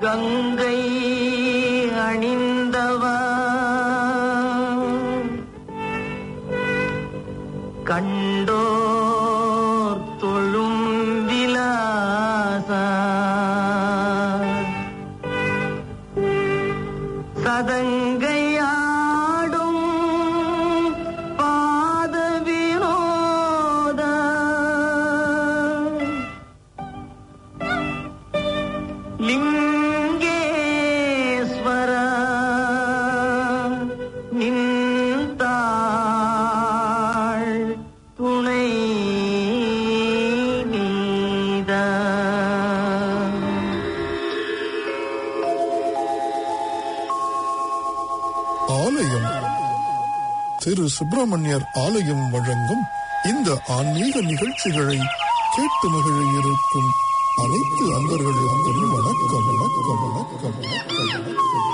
கங்கை அணிந்தவா கண்டோர் தொழும் விலாசா சதங்கையாடும் பாத வினோத லிங்கேஸ்வர நின்றாள் துணை நீதா ஆலயம் திரு சுப்பிரமணியர் ஆலயம் வழங்கும் இந்த ஆன்மீக நிகழ்ச்சிகளை கேட்டு மகிழ இருக்கும் அனைத்து அன்பர்களுக்கும் வணக்கம் வணக்கம் வணக்கம் வணக்கம் வணக்கம்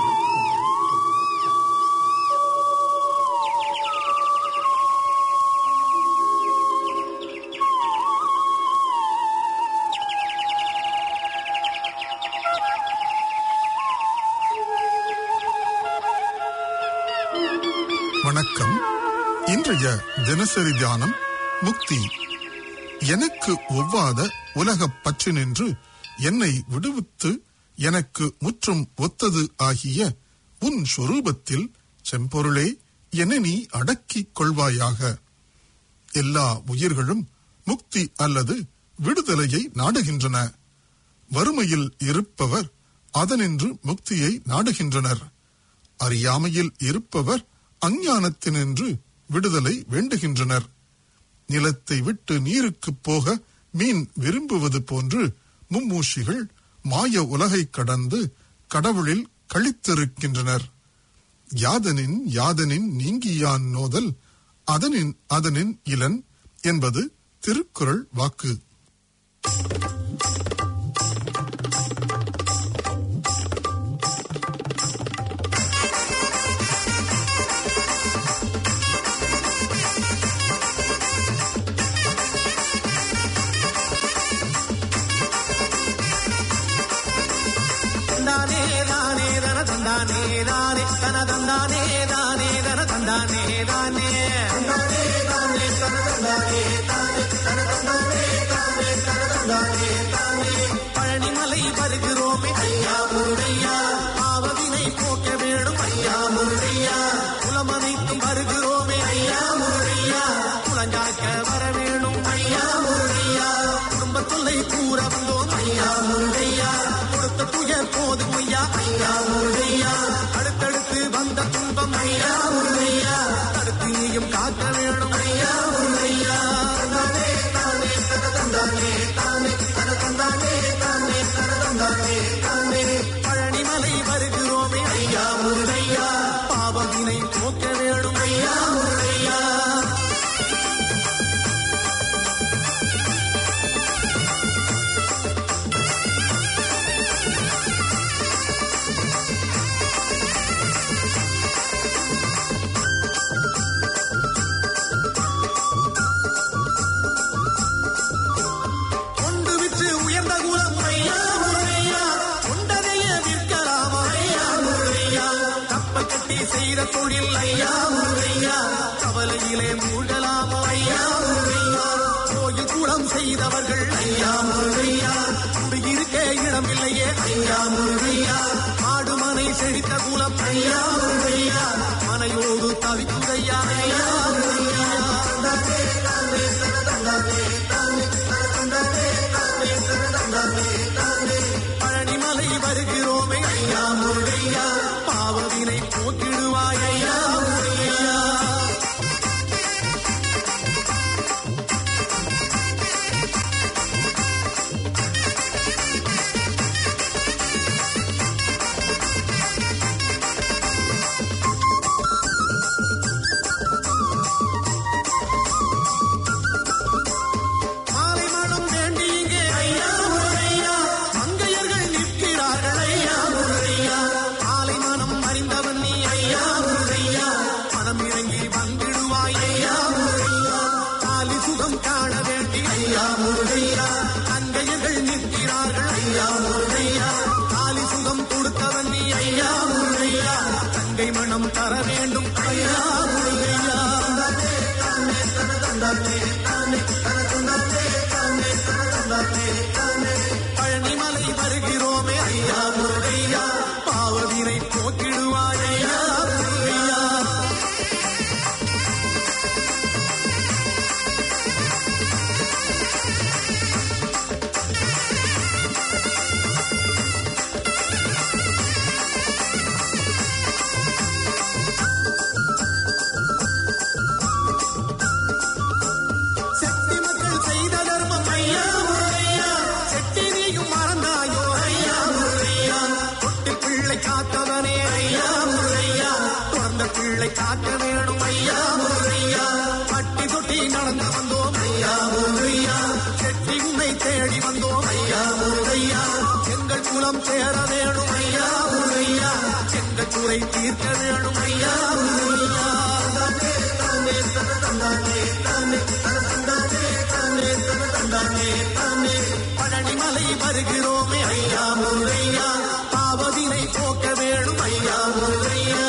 வணக்கம் இன்றைய தினசரி தியானம் முக்தி எனக்கு ஒவ்வாத உலகப் பற்று நின்று என்னை விடுவித்து எனக்கு முற்றும் ஒத்தது ஆகிய உன் சொரூபத்தில் செம்பொருளே என நீ அடக்கிக் கொள்வாயாக எல்லா உயிர்களும் முக்தி அல்லது விடுதலையை நாடுகின்றன வறுமையில் இருப்பவர் அதனின்று முக்தியை நாடுகின்றனர் அறியாமையில் இருப்பவர் அஞ்ஞானத்தினின்று விடுதலை வேண்டுகின்றனர் நிலத்தை விட்டு நீருக்குப் போக மீன் விரும்புவது போன்று மும்மூஷிகள் மாய உலகைக் கடந்து கடவுளில் கழித்திருக்கின்றனர் யாதனின் யாதனின் நீங்கியான் நோதல் அதனின் அதனின் இளன் என்பது திருக்குறள் வாக்கு தந்தானே தானே தன தந்தானே தானே தன தந்தானே தானே தன தந்தானே தானே தந்தானே தானே தன தந்தானே தானே தன தந்தானே தானே தன தந்தானே தானே பழனிமலை வருகிறோமே ஐயா முருகையா பாவவினை போக்க வேணும் ஐயா முருகையா குலமனைத்தும் வருகிறோமே ஐயா முருகையா குலஞ்சாக்க வர வேணும் ஐயா முருகையா குடும்ப தொல்லை கூற வந்தோம் ஐயா முருகையா கொடுத்த துயர் போதும் ஐயா ஐயா முருகையா அடுத்தடுத்து வந்த துன்பம் ஐயா முருகையா தடுத்து நீயும் காக்க வேணும் ஐயா முருகையா தந்தானே தானே தன தந்தானே தானே தன தந்தானே தானே தன தந்தானே தானே பழனிமலை வருகிறோமே ஐயா முருகையா பாவவினை போக்க வேணும் ஐயா முருகையா கொண்டு விற்று உயர்ந்த குலம் ஐயா முருகையா கொண்டதைய விற்கலாம் ஐயா முருகையா கப்பல் கட்டி செய்த தொழில் ஐயா முருகையா கவலையிலே மூழ்கலாம் ஐயா முருகையா கோயில் குளம் செய்தவர்கள் ஐயா முருகையா குடியிருக்க இடமில்லையே ஐயா முருகையா மாடு மனை செழித்த குலம் ஐயா முருகையா மனையோடு தவிக்குதையா ஐயா முருகையா தந்தானே தானே தந்தானே தானே தந்தானே தானே தந்தானே தானே பழனிமலை வருகிறோமே ஐயா முருகையா பாவவினை போக்கிடுவாய் ஐயா முருகையா கங்கை மணம் தர வேண்டும் ஐயா முருகையா பழனிமலை வருகிறோமே ஐயா முருகையா பாவதினை போக்கிடுவாய் ஐயா முருகையா செட்டி மக்கள் செய்த தர்மம் ஐயா முருகையா செட்டி நீயும் மறந்தாயோ ஐயா முருகையா தொட்டி பிள்ளை காத்தவனே ஐயா முருகையா பிறந்த பிள்ளை காக்க வேணும் ஐயா முருகையா பட்டி தொட்டி நடந்து வந்தோம் ஐயா முருகையா செட்டி உன்னை தேடி வந்தோம் ஐயா முருகையா எங்கள் குலம் சேர வேணும் ஐயா முருகையா எங்கள் குறை தீர்க்க வேணும் ஐயா முருகையா பழனிமலை வருகிறோமே ஐயா முருகையா பாவதினை போக்க வேணும் ஐயா முருகையா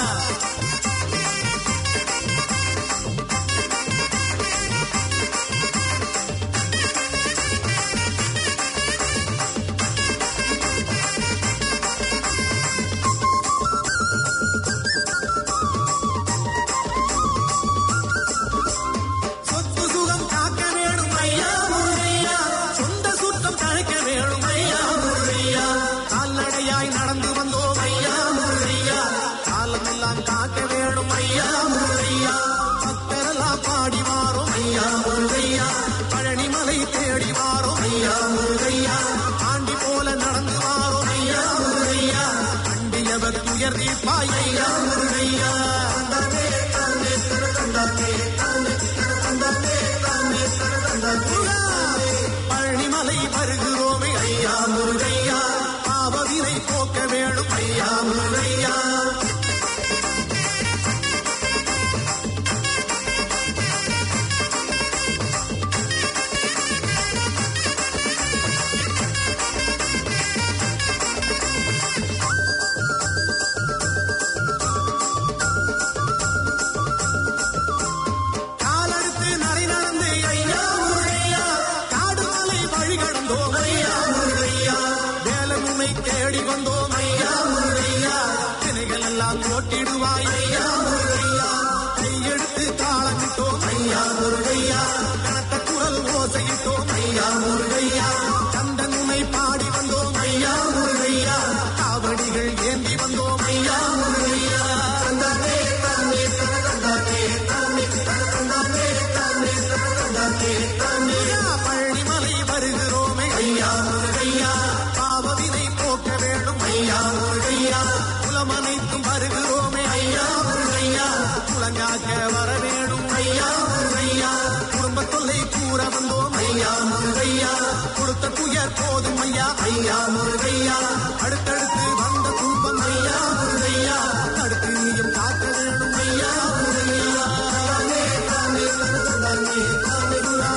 சொத்து சுகம் காக்க வேணும் ஐயா முருகையா சொந்த சுத்தம் தழைக்க வேணும் ஐயா முருகையா கால்நடையாய் நடந்து வந்தோம் ஐயா முருகையா காலமெல்லாம் காக்க வேணும் ஐயா முருகையா பக்தரெல்லாம் பாடி வாரோம் ஐயா முருகையா பழனிமலை தேடி வாரோம் ஐயா முருகையா ஆண்டி போல நடந்து வாரோம் ஐயா முருகையா அண்டியவர் துயர் தீர்ப்பாய் ஐயா முருகையா பழனிமலை வருகிறோமே ஐயா முருகையா பாவவினை போக்க வேணும் ஐயா முருகையா காலெடுத்து நடை நடந்து ஐயா முருகையா காடு மலை வழி கடந்தோம் ஐயா முருகையா வேலமுனை தேடி வந்தோம் ஐயா முருகையா திணைகள் எல்லாம் ஓட்டிடுவாய் ஐயா முருகையா கையெடுத்து தாளமிட்டோம் ஐயா முருகையா கனத்த குரல் ஓசையிட்டோம் ஐயா முருகையா கந்தன் உனை பாடி வந்தோம் ஐயா முருகையா காவடிகள் ஏந்தி வந்தோம் ஐயா முருகையா தந்தானே தானே தந்தானே தானே தந்தானே தானே தந்தானே தானே பழனிமலை வருகிறோமே ஐயா முருகையா பாவவினை போக்க வேணும் ஐயா முருகையா குலமனைத்தும் வருகிறோமே ஐயா முருகையா குலங்காக்க வர வேணும் ஐயா முருகையா குடும்ப தொல்லை கூற வந்தோம் ஐயா முருகையா கொடுத்த துயர் போதும் ஐயா ஐயா முருகையா அடுத்தடுத்து வந்த துன்பம் ஐயா முருகையா அடுத்து நீயும் காக்க வேணும் ஐயா முருகையா தானே, தானே, தானே, தானே,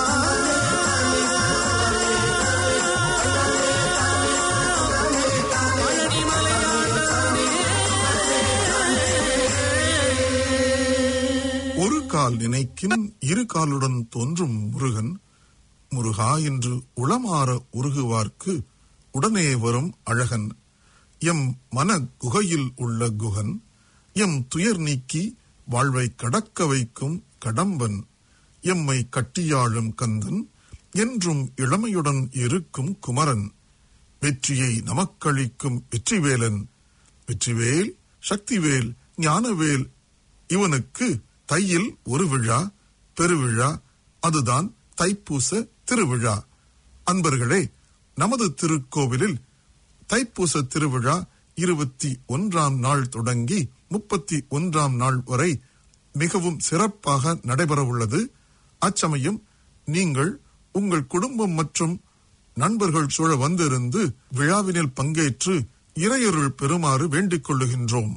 ஒரு கால் நினைக்கின் இரு காலுடன் தோன்றும் முருகன் முருகா என்று உளமாற உருகுவார்க்கு உடனே வரும் அழகன் எம் மன குகையில் உள்ள குகன் எம் துயர் நீக்கி வாழ்வை கடக்க வைக்கும் கடம்பன் எம்மை கட்டியாளும் கந்தன் என்றும் இளமையுடன் இருக்கும் குமரன் வெற்றியை நமக்களிக்கும் வெற்றிவேலன் வெற்றிவேல் சக்திவேல் ஞானவேல் இவனுக்கு தையில் ஒரு விழா பெருவிழா அதுதான் தைப்பூச திருவிழா அன்பர்களே நமது திருக்கோவிலில் தைப்பூச திருவிழா இருபத்தி ஒன்றாம் நாள் தொடங்கி முப்பத்தி ஒன்றாம் நாள் வரை மிகவும் சிறப்பாக நடைபெறவுள்ளது அச்சமயம் நீங்கள் உங்கள் குடும்பம் மற்றும் நண்பர்கள் சூழ வந்திருந்து விழாவினில் பங்கேற்று இறையருள் பெறுமாறு வேண்டிக் கொள்ளுகின்றோம்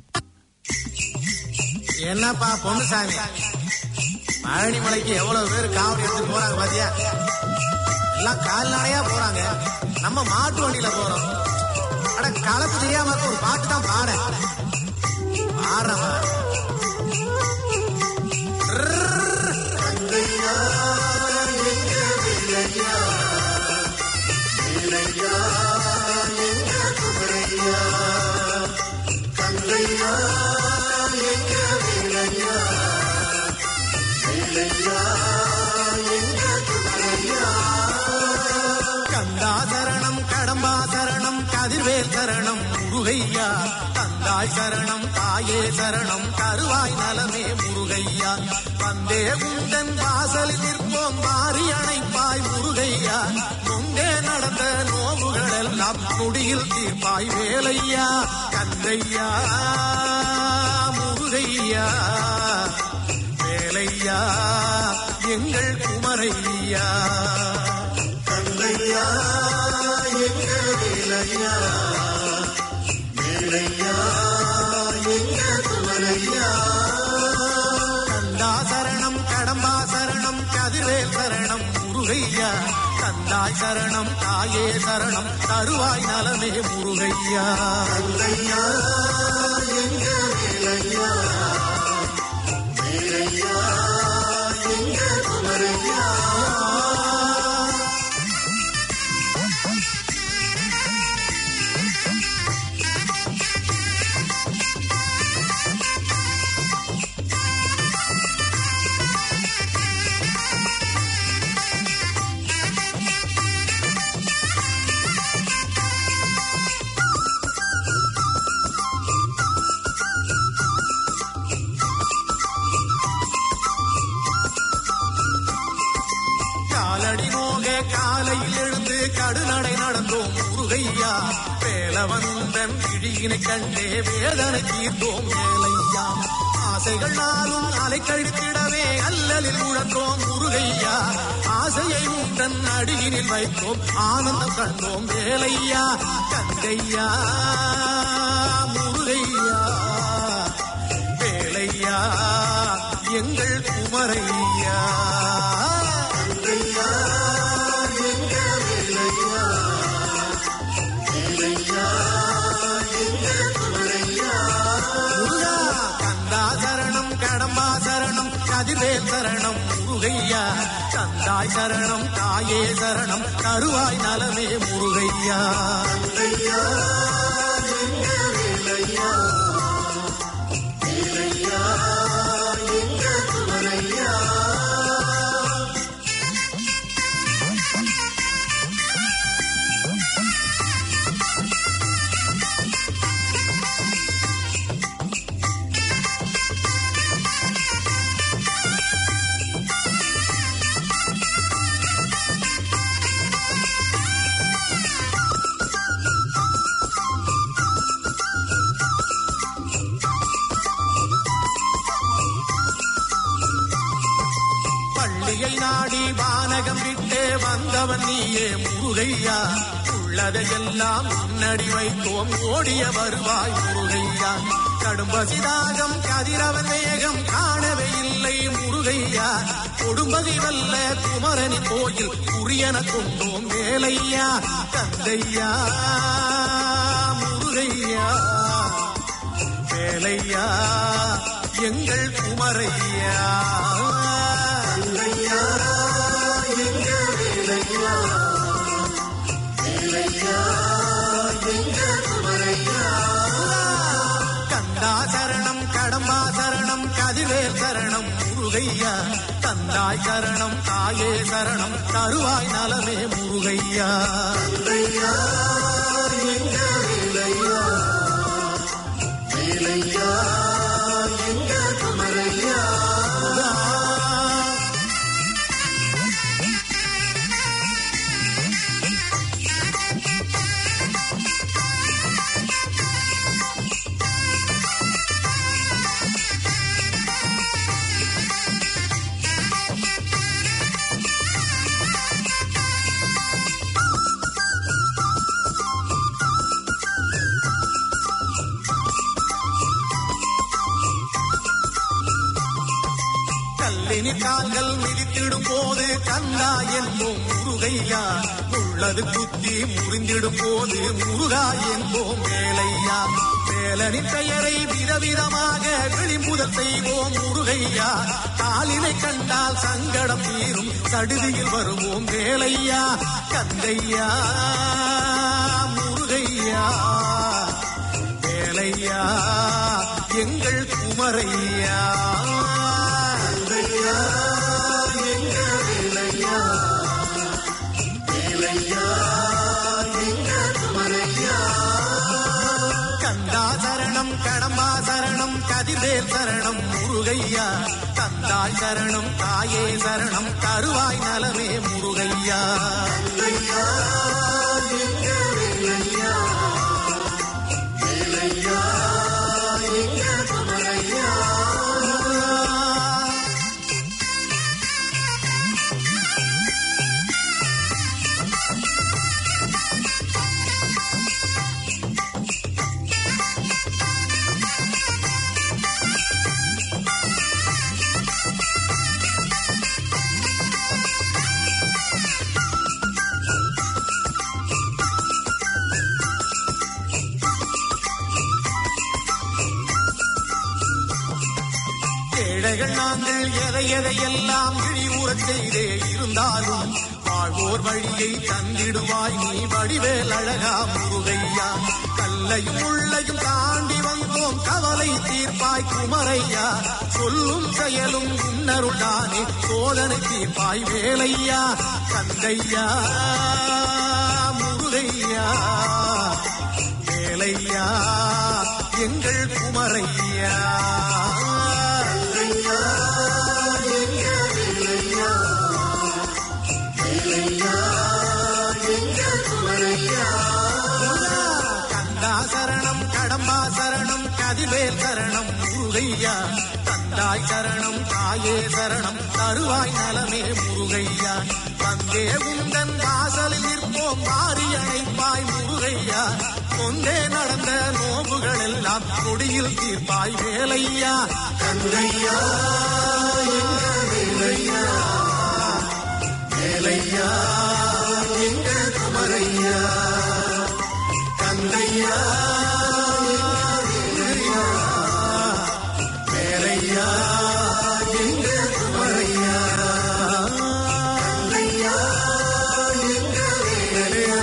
என்னப்பா பொன்னுசாமி பழனி மலைக்கு எவ்வளவு பேர் காவடி எடுத்து போறாங்க பாத்தியா எல்லாம் கால்நடையா போறாங்க நம்ம மாட்டு வண்டியில போறோம் அட கலப்பு தெரியாம இருக்க ஒரு பாட்டு தான் பாட பாடுற முருகையா தந்தாய் சரணம் தாயே சரணம் தருவாய் நலமே முருகையா வந்தே உந்தன் வாசலில் நிற்போம் மாறி அணைப்பாய் முருகையா முங்கே நடந்த நோவுகள் எல்லாம் நொடியில் தீர்ப்பாய் வேலையா கந்தையா முருகையா வேலையா எங்கள் குமரையா கந்தையா எங்கள் வேலையா வேலையா எங்கள் குமரையா கந்தா சரணம் கடம்பா சரணம் கதிரேல் சரணம் முருகையா கந்தாய் சரணம் தாயே சரணம் தருவாய் நலமே முருகையா கந்தையா எங்க வேலையா வேலையா எங்க குமரையா காலடி நோக காலையில் எழுந்து கடுநடை நடந்தோம் முருகையா வேலவந்தன் இழியினை கண்டே வேதனை தீர்த்தோம் வேலையா ஆசைகள் நாளும் அலை கழித்திடவே அல்லலில் உழந்தோம் முருகையா ஆசையை உந்தன் அடியினில் வைத்தோம் ஆனந்தம் கண்டோம் வேலையா கங்கையா முருகையா வேலையா எங்கள் குமரையா கங்கையா எங்கள் வேலையா வேலையா எங்கள் குமரையா முருகா கந்தா சரணம் கடம்பா சரணம் கதிர்வேல் சரணம் முருகையா தந்தாய் சரணம் தாயே சரணம் கருவாய் நலமே முருகையா கங்கையா எங்கள் வேலையா வேலையா எங்கள் குமரையா பள்ளியை நாடி வானகம் விட்டே வந்தவன் நீயே முருகையா உள்ளதையெல்லாம் முன்னடி வைத்தோம் ஓடிய வருவாய் முருகையா கடும்பசிதாகம் கதிரவன் வேகம் காணவே இல்லை முருகையா கொடும்பதி வல்ல குமரனி கோயில் புரியன கொண்டோம் வேலையா தந்தையா முருகையா வேலையா எங்கள் குமரையா வேலையா எங்கள் வேலையா வேலையா எங்கள் குமரையா கந்தா சரணம் கடம்பா சரணம் கதிரேல் சரணம் முருகையா தந்தாய் சரணம் தாயே சரணம் தருவாய் நலமே முருகையா வேலையா எங்கள் வேலையா வேலையா எங்கள் குமரையா கல்லினி கால்கள் மிதித்திடும் போது கந்தா என்போம் முருகையா உள்ளது குத்தி முறிந்திடும் போது முருகா என்போம் வேலையா வேலனின் பெயரை விதவிதமாக விளிம்புதல் செய்வோம் முருகையா காலினை கண்டால் சங்கடம் தீரும் சடுதியில் வருவோம் வேலையா கந்தையா முருகையா வேலையா எங்கள் குமரையா வேலையா எங்கள் வேலையா வேலையா எங்கள் குமரையா சரணம் கடம்பா சரணம் கதிர்வேல் சரணம் முருகையா தந்தாய் சரணம் தாயே சரணம் தருவாய் நலமே முருகையா ஏழைகள் நாங்கள் எதை எதையெல்லாம் இழிவுறச் செய்தே இருந்தாலும் வாழ்வோர் வழியை தந்திடுவாய் நீ வடிவேல் அழகா முருகையா கல்லையும் உள்ளையும் தாண்டி வந்தோம் கவலை தீர்ப்பாய் குமரையா சொல்லும் செயலும் உன்னருளானே சோதனை தீர்ப்பாய் வேலையா கந்தையா முருகையா வேலையா எங்கள் குமரையா கந்தா சரணம் கடம்பா சரணம் கதிவேல் சரணம் முருகையா தந்தாய் சரணம் தாயே சரணம் தருவாய் நலமே முருகையா வந்தே உந்தன் வாசலில் நிற்போம் மாறி அணைப்பாய் முருகையா கொண்டே நடந்த நோவுகள் எல்லாம் கொடியில் தீர்ப்பாய் வேலையா கந்தையா எங்கள் வேலையா வேலையா எங்கள் குமரையா கந்தையா வேலையா வேலையா எங்கள் குமரையா கந்தையா எங்கள் வேலையா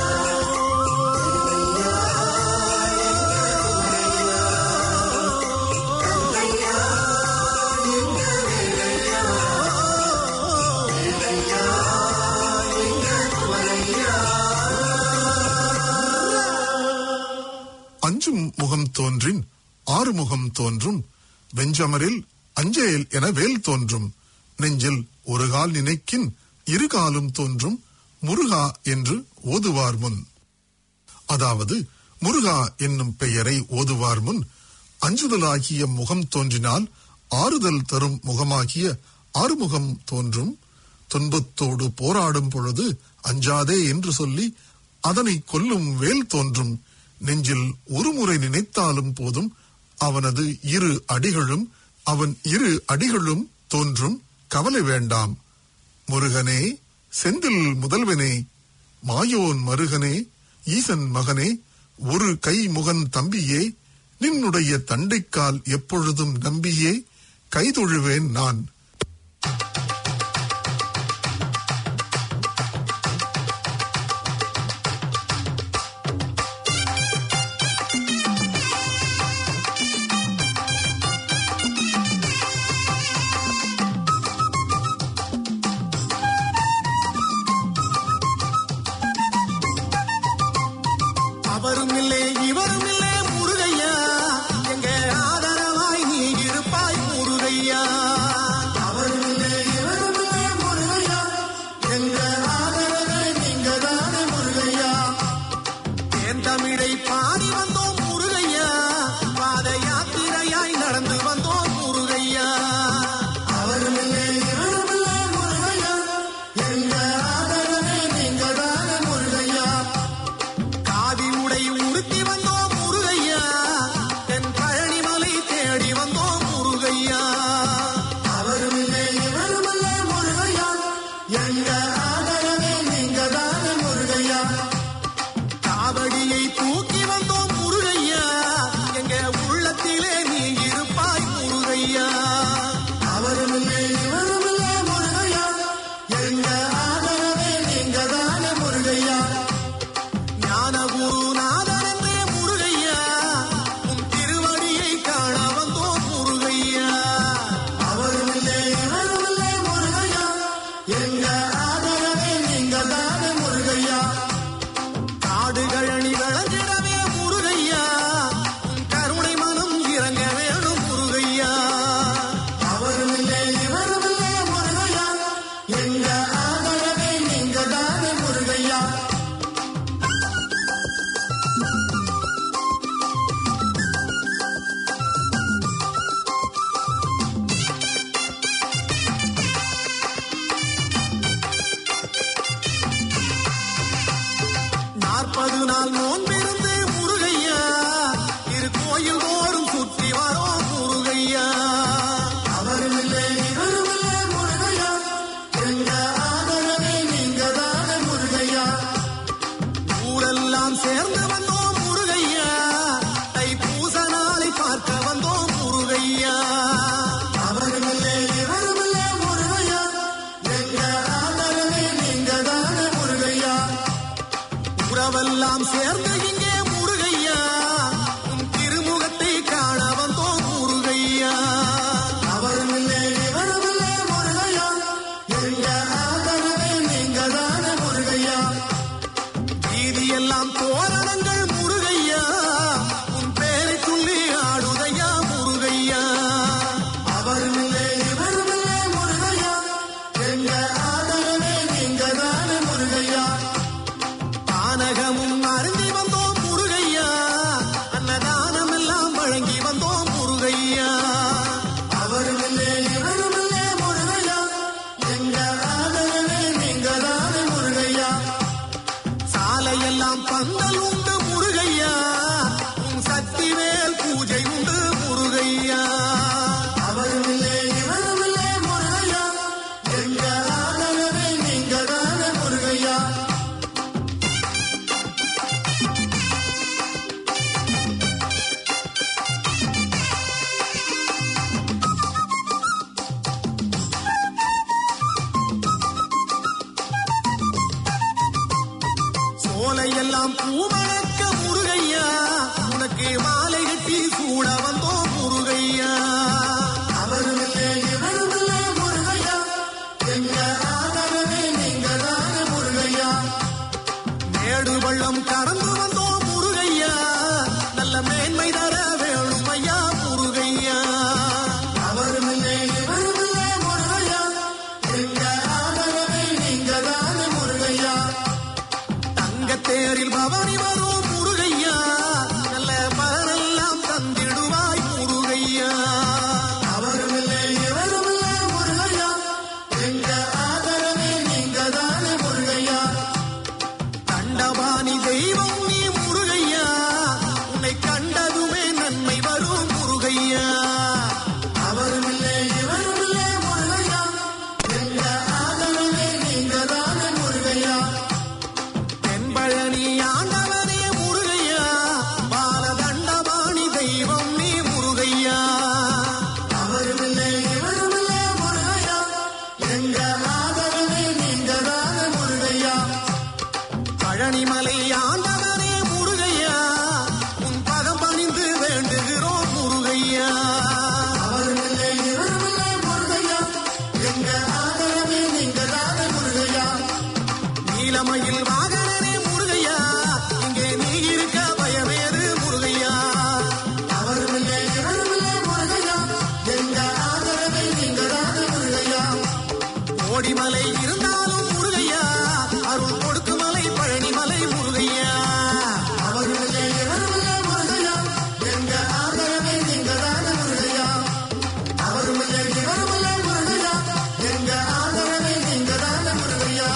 அஞ்சும் முகம் தோன்றின் ஆறு முகம் தோன்றும் வெஞ்சமரில் அஞ்சேல் என வேல் தோன்றும் நெஞ்சில் ஒரு கால் நினைக்கின் இரு காலும் தோன்றும் முருகா என்று ஓதுவார் முன் அதாவது முருகா என்னும் பெயரை ஓதுவார் முன் அஞ்சுதலாகிய முகம் தோன்றினால் ஆறுதல் தரும் முகமாகிய ஆறுமுகம் தோன்றும் துன்பத்தோடு போராடும் பொழுது அஞ்சாதே என்று சொல்லி அதனை கொல்லும் வேல் தோன்றும் நெஞ்சில் ஒருமுறை நினைத்தாலும் போதும் அவனது இரு அடிகளும் அவன் இரு அடிகளும் தோன்றும் கவலை வேண்டாம் முருகனே செந்தில் முதல்வனே மாயோன் மருகனே ஈசன் மகனே ஒரு கை முகன் தம்பியே நின்னுடைய தண்டைக்கால் எப்பொழுதும் நம்பியே கைதொழுவேன் நான் அவரும் இல்லை இவரும் இல்லை முருகையா எங்க ஆதரவாய் நீ இருப்பாய் முருகையா விடை தர வேணும் ஐயா முருகையா அவருமில்லை இவருமில்லை முருகையா எங்க ஆதரவை நீங்க தானே முருகையா தங்கத்தேரில் பவனி வரும் முருகையா நல்ல பலரெல்லாம் தந்திடுவாய் முருகையா அவருமில்லை இவருமில்லை முருகையா எங்க ஆதரவை நீங்க தானே முருகையா கண்டபாணி தெய்வம் நீ முருகையா உன்னை கண்டதுமே நன்மை வரும் முருகையா அவருமில்லை இவருமில்லை முருகையா எங்க ஆதரவை நீங்க தானே முருகையா தென்பழனி ஆண்டவனே முருகையா பாலதண்டபாணி தெய்வம் நீ முருகையா அவருமில்லை இவருமில்லை முருகையா எங்க ஆதரவை நீங்க தானே முருகையா பழனிமலை ஆண்டவனே முருகையா உன் பதம் பணிந்து வேண்டுகிறோம் முருகையா அவருமில்லை இவருமில்லை முருகையா எங்க ஆதரவே நீங்க தானே முருகையா நீலமயில் வாகனனே முருகையா இங்கே நீ இருக்க பயமேது முருகையா அவருமில்லை இவருமில்லை முருகையா எங்க ஆதரவை நீங்க தானே முருகையா கோடிமலை இருந்தாலும் முருகையா அருள் கொடுக்கு மலை பழனிமலை முருகையா அவருமில்லை இவருமில்லை முருகையா எங்க ஆதரவை நீங்க தானே முருகையா அவருமில்லை இவருமில்லை முருகையா எங்க ஆதரவை நீங்க தானே முருகையா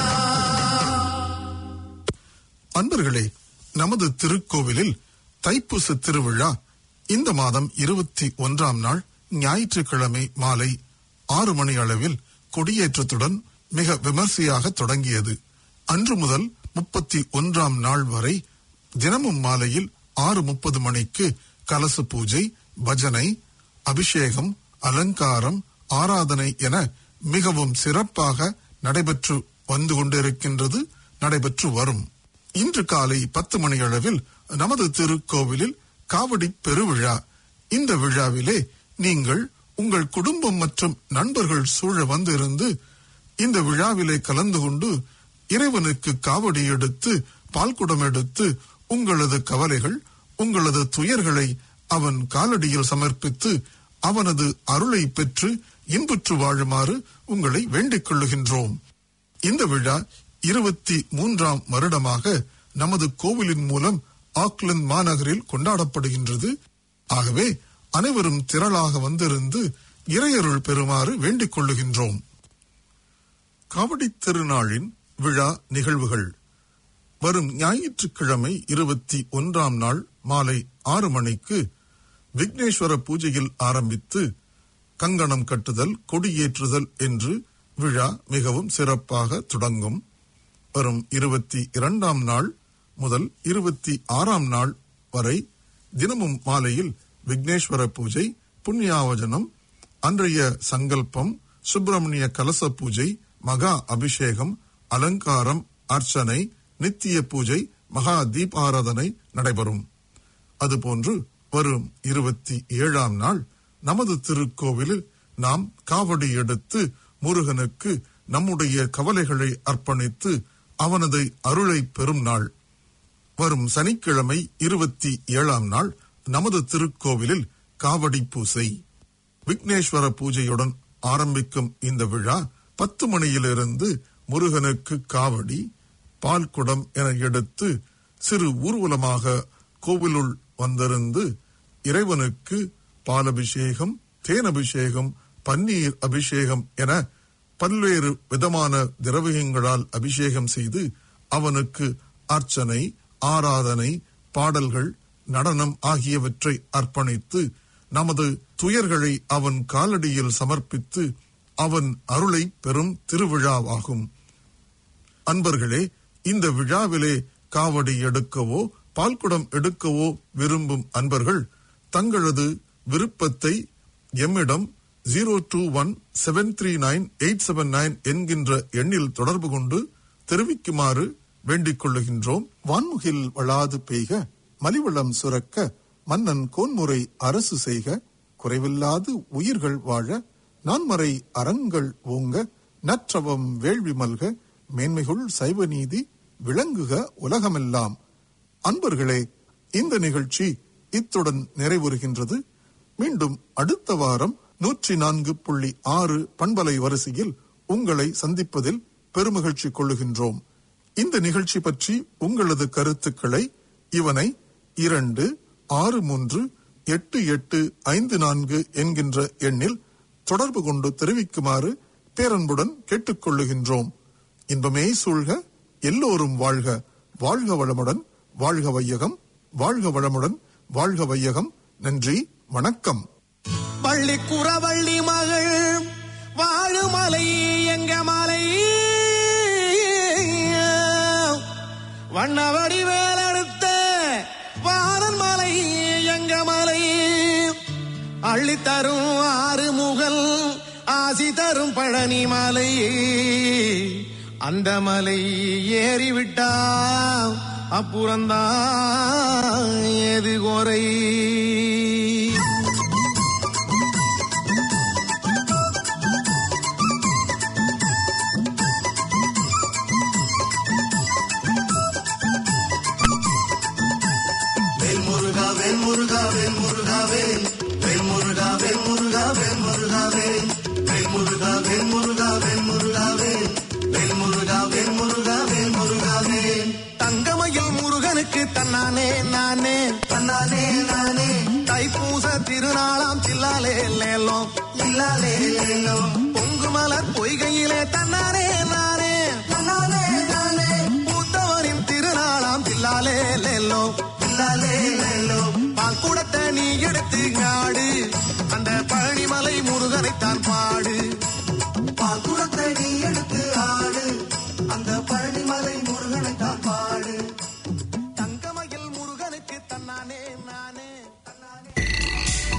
அன்பர்களே நமது திருக்கோவிலில் தைப்பூச திருவிழா இந்த மாதம் இருபத்தி ஒன்றாம் நாள் ஞாயிற்றுக்கிழமை மாலை ஆறு மணி அளவில் கொடியேற்றத்துடன் மிக விமர்சையாக தொடங்கியது அன்று முதல் முப்பத்தி ஒன்றாம் நாள் வரை தினமும் மாலையில் ஆறு முப்பது மணிக்கு கலச பூஜை பஜனை அபிஷேகம் அலங்காரம் ஆராதனை என மிகவும் சிறப்பாக நடைபெற்று வந்து கொண்டிருக்கின்றது நடைபெற்று வரும் இன்று காலை பத்து மணி அளவில் நமது திருக்கோவிலில் காவடி பெருவிழா இந்த விழாவிலே நீங்கள் உங்கள் குடும்பம் மற்றும் நண்பர்கள் சூழ வந்திருந்து இந்த விழாவிலே கலந்து கொண்டு இறைவனுக்கு காவடி எடுத்து பால்குடம் எடுத்து உங்களது கவலைகள் உங்களது துயர்களை அவன் காலடியில் சமர்ப்பித்து அவனது அருளை பெற்று இன்புற்று வாழுமாறு உங்களை வேண்டிக் கொள்ளுகின்றோம் இந்த விழா இருபத்தி மூன்றாம் வருடமாக நமது கோவிலின் மூலம் ஆக்லந்து மாநகரில் கொண்டாடப்படுகின்றது ஆகவே அனைவரும் திரளாக வந்திருந்து இறையருள் பெறுமாறு வேண்டிக் கொள்ளுகின்றோம் காவடி திருநாளின் விழா நிகழ்வுகள் வரும் ஞாயிற்றுக்கிழமை இருபத்தி ஒன்றாம் நாள் மாலை ஆறு மணிக்கு விக்னேஸ்வர பூஜையில் ஆரம்பித்து கங்கணம் கட்டுதல் கொடியேற்றுதல் என்று விழா மிகவும் சிறப்பாக தொடங்கும் வரும் இருபத்தி இரண்டாம் நாள் முதல் இருபத்தி ஆறாம் நாள் வரை தினமும் மாலையில் விக்னேஸ்வர பூஜை புண்ணியாவஜனம் அன்றைய சங்கல்பம் சுப்பிரமணிய கலச பூஜை மகா அபிஷேகம் அலங்காரம் அர்ச்சனை நித்திய பூஜை மகா தீபாராதனை நடைபெறும் அதுபோன்று வரும் இருபத்தி ஏழாம் நாள் நமது திருக்கோவிலில் நாம் காவடி எடுத்து முருகனுக்கு நம்முடைய கவலைகளை அர்ப்பணித்து அவனது அருளை பெறும் நாள் வரும் சனிக்கிழமை இருபத்தி ஏழாம் நாள் நமது திருக்கோவிலில் காவடி பூசை விக்னேஸ்வர பூஜையுடன் ஆரம்பிக்கும் இந்த விழா பத்து மணியிலிருந்து முருகனுக்கு காவடி பால் குடம் என எடுத்து சிறு ஊர்வலமாக கோவிலுள் வந்திருந்து இறைவனுக்கு பாலபிஷேகம் தேனபிஷேகம் பன்னீர் அபிஷேகம் என பல்வேறு விதமான திரவியங்களால் அபிஷேகம் செய்து அவனுக்கு அர்ச்சனை ஆராதனை பாடல்கள் நடனம் ஆகியவற்றை அர்ப்பணித்து நமது துயர்களை அவன் காலடியில் சமர்ப்பித்து அவன் அருளை பெறும் திருவிழாவாகும் அன்பர்களே இந்த விழாவிலே காவடி எடுக்கவோ பால்குடம் எடுக்கவோ விரும்பும் அன்பர்கள் தங்களது விருப்பத்தை எம்மிடம் zero two one seven three nine eight seven nine என்கின்ற எண்ணில் தொடர்பு கொண்டு தெரிவிக்குமாறு வேண்டிக் கொள்ளுகின்றோம் வான்முகில் வளாது பெய்க மலிவளம் சுரக்க மன்னன் கோன்முறை அரசு செய்க குறைவில்லாது உயிர்கள் வாழ நான்மறை அறங்கள் ஓங்க நற்றவம் வேள்வி மல்க மேன்மைகுள் சைவ நீதி விளங்குக உலகமெல்லாம் அன்பர்களே இந்த நிகழ்ச்சி இத்துடன் நிறைவுறுகின்றது மீண்டும் அடுத்த வாரம் நூற்றி நான்கு புள்ளி ஆறு பண்பலை வரிசையில் உங்களை சந்திப்பதில் பெருமகிழ்ச்சி கொள்ளுகின்றோம் இந்த நிகழ்ச்சி பற்றி உங்களது கருத்துக்களை இவனை இரண்டு ஆறு மூன்று எட்டு எட்டு ஐந்து நான்கு என்கின்ற எண்ணில் தொடர்பு கொண்டு தெரிவிக்குமாறு பேரன்புடன் கேட்டுக்கொள்ளுகின்றோம் இன்பமே சூழ்க எல்லோரும் வாழ்க வாழ்க வளமுடன் வாழ்க வையகம் வாழ்க வளமுடன் வாழ்க வையகம் நன்றி வணக்கம் வள்ளி குறவள்ளி மகள் வாழுமலை எங்க மலை வண்ணவடி வேலெடுத்த வாரன் மலை எங்க மலை அள்ளி தரும் ஆறு முகல் ஆசி தரும் பழனி மலை அந்த மலை ஏறிவிட்டா அப்புறந்தான் ஏது குறை வேல்முருகா வேல்முருகா வேல்முருகா வேல் வேல்முருகா வேல்முருகா வேல்முருகா வேல் வேல்முருகா வேல்முருகா வேல்முருகா வேல் வேல்முருகா வேல்முருகா வேல்முருகா வேல் தங்கமயில் முருகனுக்கு தன்னானே நானே தன்னானே நானே தைப்பூச திருநாளாம் சில்லாலே லேலோம் இல்லாலே லேலோ பொங்கு மலர் பொய்கையிலே தன்னானே நானே தன்னானே நானே பூத்தவரின் திருநாளாம் சில்லாலே லேலோம் இல்லாலே லேலோ பால் கூடத்தை நீ எடுத்து ஆடு